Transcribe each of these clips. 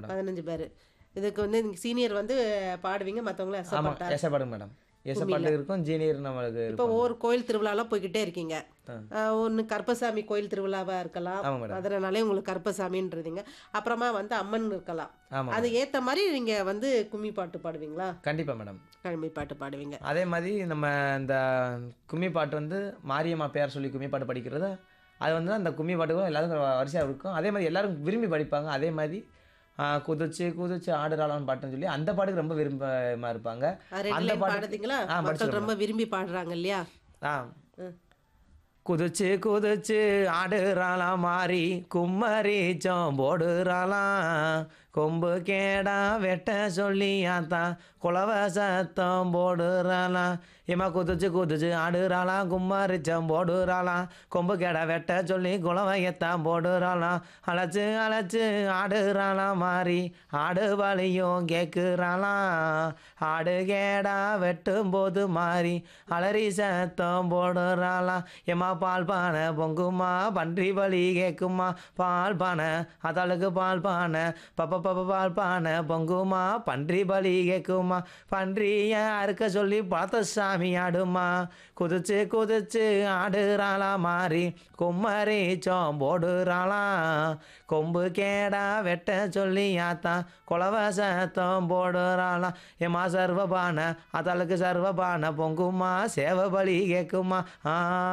Madam பதினஞ்சு பேர் இதுக்கு வந்து சீனியர் வந்து பாடுவீங்க மற்றவங்களும் ஆமாம் எசப்பாட்டா எசப்பாடு மேடம் எசப்பாட்டு இருக்கும் ஜீனியர் நம்மளுக்கு இப்போ இருக்கும் ஒவ்வொரு கோயில் திருவிழாலாம் போய்கிட்டே இருக்கீங்க ஒன்று கருப்பசாமி கோயில் திருவிழாவாக இருக்கலாம் ஆமாம் மேடம் அதனாலே உங்களுக்கு கருப்பசாமின்றதுங்க அப்புறமா வந்து அம்மன் இருக்கலாம் ஆமாம் அது ஏற்ற மாதிரி நீங்கள் வந்து கும்மி பாட்டு பாடுவீங்களா கண்டிப்பாக மேடம் கிழமை பாட்டு பாடுவீங்க அதே மாதிரி நம்ம இந்த கும்மி பாட்டு வந்து மாரியம்மா பேர் சொல்லி கும்மி பாட்டு படிக்கிறது அது வந்து அந்த கும்மி பாட்டுக்கும் எல்லாருக்கும் வரிசையாக இருக்கும் அதே மாதிரி எல்லாரும் விரும்பி படிப்பாங்க அதே மாதிரி ஆ, குதிச்சு குதிச்சு ஆடுறாளான்னு பாட்டுன்னு சொல்லி அந்த பாட்டுக்கு ரொம்ப விரும்பமாக இருப்பாங்க அது ரெண்டு அந்த லைன் பாட்டு- பாடுறீங்களா ஆ, மக்கள் படிச்சிடுறேன். ரொம்ப விரும்பி பாடுறாங்க இல்லையா ஆ ம். குதிச்சு குதிச்சு ஆடுறாளாம் மாறி கும்மரிச்சம் போடுறாளாம் கொம்பு கேடா வெட்ட சொல்லியாத்தான் குலவ சத்தம் போடுறாளாம் இம்மா குதிச்சு குதிச்சு ஆடுறாளாம் கும்மரிச்சம் போடுறாளாம் கொம்பு கேடா வெட்ட சொல்லி குலவையத்தான் போடுறாளாம் அழைச்சு அழைச்சு ஆடுறாளாம் மாறி ஆடு வலியும் கேட்குறாளாம் ஆடு கேடா வெட்டும் போது மாறி அலறி சத்தம் போடுறாளாம் ஏம்மா பால் பானை பொங்குமா பன்றி வலி கேட்குமா பால் பானை அதாளுக்கு பால் பானை பப்ப பப்ப பால் பானை பொங்குமா பன்றி பலி கேட்குமா பன்றிய அறுக்க சொல்லி பார்த்த சாமி ஆடுமா குதிச்சு குதிச்சு ஆடுறாளா மாறி கும்மரி சோம் போடுறாளாம் கொம்பு கேடா வெட்ட சொல்லி ஆத்தான் குலவ சத்தம் போடுறாளாம் ஏமா சர்வபான அதாளுக்கு சர்வபான பொங்குமா சேவ பலி கேட்குமா ஆ,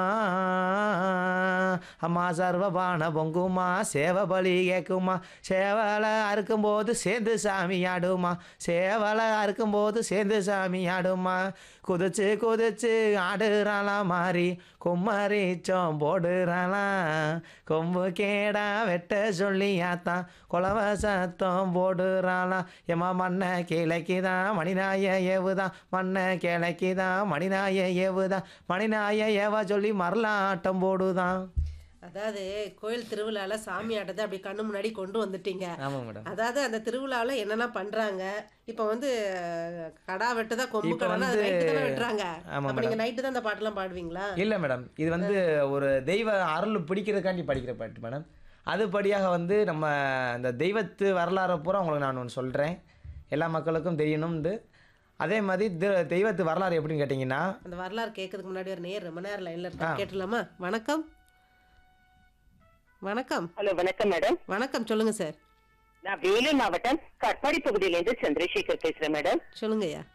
அம்மா சர்வபான பொங்குமா சேவ பலி கேட்குமா சேவலை அறுக்கும்போது சேர்ந்து சாமி ஆடுமா சேவலை அறுக்கும்போது சேர்ந்து சாமி ஆடுமா குதிச்சு குதிச்சு ஆடுறாளாம் மாறி கும்மரிச்சோம் போடுறாளாம் கொம்பு கேடா வெட்ட சொல்லி ஆத்தான் குலவ சத்தம் போடுறாளாம் எம்மா மண்ணை கிளைக்குதான் மணிநாய ஏவுதான் மண்ணை கிளைக்குதான் மணிநாய ஏவுதான் மணிநாய ஏவ சொல்லி மரலாட்டம் போடுதான் அதாவது கோயில் திருவிழாவில் சாமி ஆட்டத்தை அப்படி கண்ணு முன்னாடி கொண்டு வந்துட்டீங்க ஆமாம் மேடம் அதாவது அந்த திருவிழாவில் என்னெல்லாம் பண்றாங்க இப்போ வந்து அஹ், கடா வெட்டுதா கொம்பு இப்ப கடனா அது வந்து- நைட்டு தானே வெட்டுறாங்க ஆமா அப்ப நீங்க நைட்டு தான் அந்த பாட்டெல்லாம் பாடுவீங்களா இல்லை மேடம் இது வந்து ஒரு தெய்வ அருள் பிடிக்கிறதுக்காண்டி படிக்கிற பாட்டு மேடம் அதுபடியாக வந்து நம்ம அந்த தெய்வத்து வரலாறை பூரா உங்களுக்கு நான் ஒன்று சொல்கிறேன் எல்லா மக்களுக்கும் தெரியணும்னு அதே மாதிரி தெ- தெய்வத்து வரலாறு எப்படின்னு கேட்டிங்கன்னா அந்த வரலாறு கேட்கறதுக்கு முன்னாடி ஒரு நேர் ரொம்ப நேரம் லைன்ல இருக்கா கேட்டுலாமா வணக்கம் வணக்கம் ஹலோ வணக்கம் மேடம் வணக்கம் சொல்லுங்க சார் நான் வேலூர் மாவட்டம் கட்பாடி பகுதியிலேருந்து சந்திரசேகர் பேசுறேன் மேடம் சொல்லுங்க ஐயா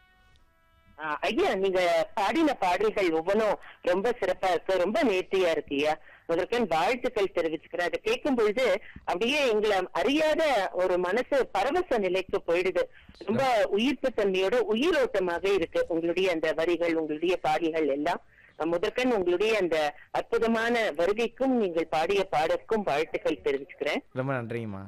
ஆ, ஐயா நீங்க பாடின பாடல்கள் ஒவ்வொன்றும் ரொம்ப சிறப்பா இருக்கு ரொம்ப நேர்த்தியா இருக்கு ஐயா முதற்கண் வாழ்த்துக்கள் தெரிவிச்சுக்கிறேன் அதை கேட்கும் பொழுது அப்படியே எங்களை அறியாத ஒரு மனசு பரவச நிலைக்கு போயிடுது ரொம்ப உயிர்ப்பு தன்மையோட உயிரோட்டமாக இருக்கு உங்களுடைய அந்த வரிகள் உங்களுடைய பாடல்கள் எல்லாம் முதற்கண் உங்களுடைய அந்த அற்புதமான வருகைக்கும் நீங்கள் பாடிய பாடலுக்கும் வாழ்த்துக்கள் தெரிவிச்சுக்கிறேன் ரொம்ப நன்றிங்கம்மா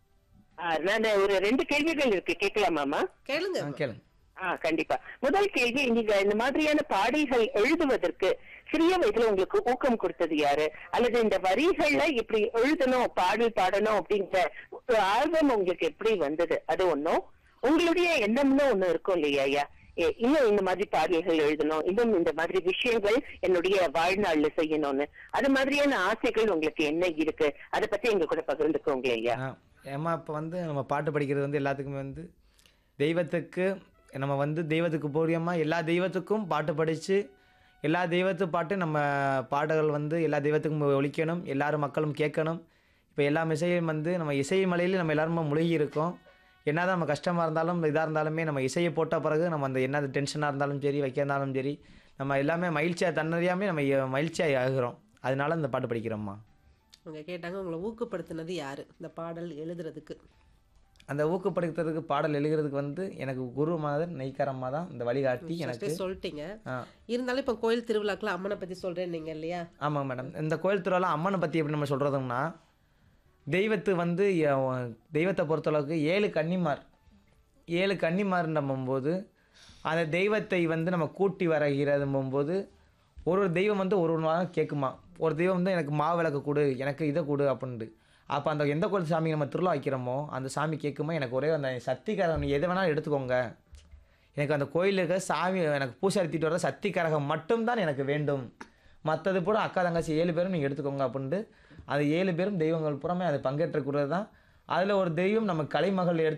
ஆ, நான் ஒரு ரெண்டு கேள்விகள் இருக்கு கேட்கலாமாமா கேளுங்க ஆ கேளுங்க ஆ கண்டிப்பா முதல் கேள்வி நீங்க இந்த மாதிரியான பாடல்கள் எழுதுவதற்கு சிறிய வயதுல உங்களுக்கு ஊக்கம் கொடுத்தது யாரு அல்லது இந்த வரிகள்ல இப்படி எழுதணும் பாடல் பாடணும் அப்படிங்கிற ஒரு ஆர்வம் உங்களுக்கு எப்படி வந்தது அது ஒண்ணும் உங்களுடைய எண்ணம்னு ஒண்ணு இருக்கும் இல்லையா ஐயா ஏ, இன்னும் இந்த மாதிரி பாடல்கள் எழுதணும் இன்னும் இந்த மாதிரி விஷயங்கள் என்னுடைய வாழ்நாள்ல செய்யணும்னு அது மாதிரியான ஆசைகள் உங்களுக்கு என்ன இருக்கு அதை பத்தி எங்க கூட பகிர்ந்துக்கோங்க ஐயா ஆ ஏம்மா இப்போ வந்து நம்ம பாட்டு படிக்கிறது வந்து எல்லாத்துக்குமே வந்து தெய்வத்துக்கு நம்ம வந்து தெய்வத்துக்கு போடியமாக எல்லா தெய்வத்துக்கும் பாட்டு படித்து எல்லா தெய்வத்து பாட்டு நம்ம பாடல்கள் வந்து எல்லா தெய்வத்துக்கும் ஒழிக்கணும் எல்லாரும் மக்களும் கேட்கணும் இப்போ எல்லா இசையும் வந்து நம்ம இசை மலையில் நம்ம எல்லாருமே முழுகி இருக்கோம் என்னதான் நம்ம கஷ்டமாக இருந்தாலும் இதாக இருந்தாலுமே நம்ம இசையை போட்ட பிறகு நம்ம அந்த என்ன டென்ஷனாக இருந்தாலும் சரி வைக்க இருந்தாலும் சரி நம்ம எல்லாமே மகிழ்ச்சியாக தன்னறியாமே நம்ம இ- மகிழ்ச்சியாக ஆகிறோம் அதனால இந்த பாட்டு படிக்கிறோம்மா அவங்க கேட்டாங்க உங்களை ஊக்கப்படுத்தினது யாரு இந்த பாடல் எழுதுறதுக்கு அந்த ஊக்கப்படுத்துறதுக்கு பாடல் எழுதுறதுக்கு வந்து எனக்கு குரு மாதர் நெய்க்காரம்மா தான் இந்த வழிகாட்டி எனக்கு ஃபர்ஸ்டே சொல்லிட்டீங்க ஆ இருந்தாலும் இப்போ கோயில் திருவிழாக்குள்ள அம்மனை பத்தி சொல்றேன் நீங்க இல்லையா ஆமாங்க மேடம் இந்த கோயில் திருவிழா அம்மனை பற்றி எப்படி நம்ம சொல்கிறதுன்னா தெய்வத்து வந்து எ- தெய்வத்தை பொறுத்தளவுக்கு ஏழு கன்னிமார் ஏழு கன்னிமார் நம்பும்போது அந்த தெய்வத்தை வந்து நம்ம கூட்டி வரைகிறதும்போது ஒரு ஒரு தெய்வம் வந்து ஒரு ஒரு நாளும் கேட்குமா ஒரு தெய்வம் வந்து எனக்கு மாவு விளக்கு கொடு எனக்கு இதை கொடு அப்படின்ட்டு அப்போ அந்த எந்த கோயில் சாமி நம்ம திருவிழா வைக்கிறோமோ அந்த சாமி கேட்குமா எனக்கு ஒரே அந்த சக்திக்காரன் நீ எதை வேணாலும் எடுத்துக்கோங்க எனக்கு அந்த கோயிலுக்கு சாமி எனக்கு பூசை அறுத்திட்டு வர சக்தி கரகம் மட்டும்தான் எனக்கு வேண்டும் மற்றது பூரா அக்கா தங்கச்சி ஏழு பேரும் நீங்கள் எடுத்துக்கோங்க அப்படின்ட்டு அது ஏழு பேரும் தெய்வங்கள் புறமே அது பங்கேற்றக்கூடாது தான் அதில் ஒரு தெய்வம் நம்ம கலைமகள் எடுத்து